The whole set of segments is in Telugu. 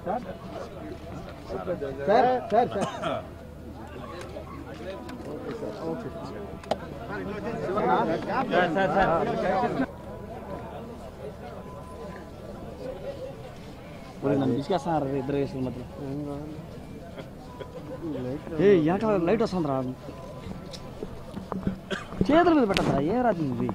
సార్ సార్ సార్ నన్ను పిసికేస్తున్నారు ఇద్దరు వేసుల మధ్య ఏ వెనకాల లైట్ వస్తుంది రా చేతుల మీద పెట్టద్దా ఏ రాదు ఇది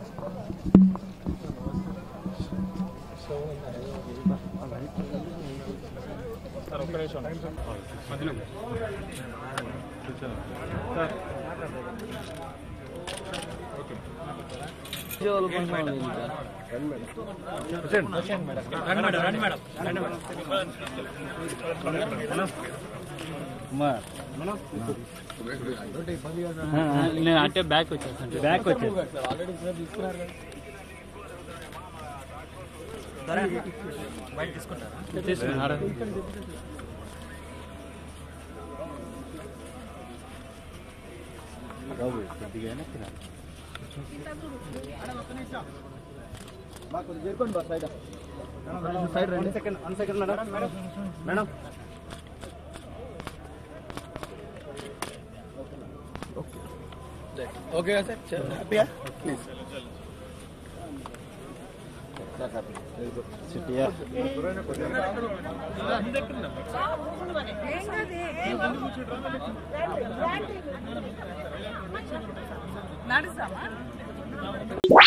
నేను అంటే బ్యాక్ వచ్చేసాను బ్యాక్ వచ్చేసి తీసుకున్నారా సైడ్ రండి second one second madam madam okay sir హ్యాపీయా ప్లీజ్ నడుస్తామా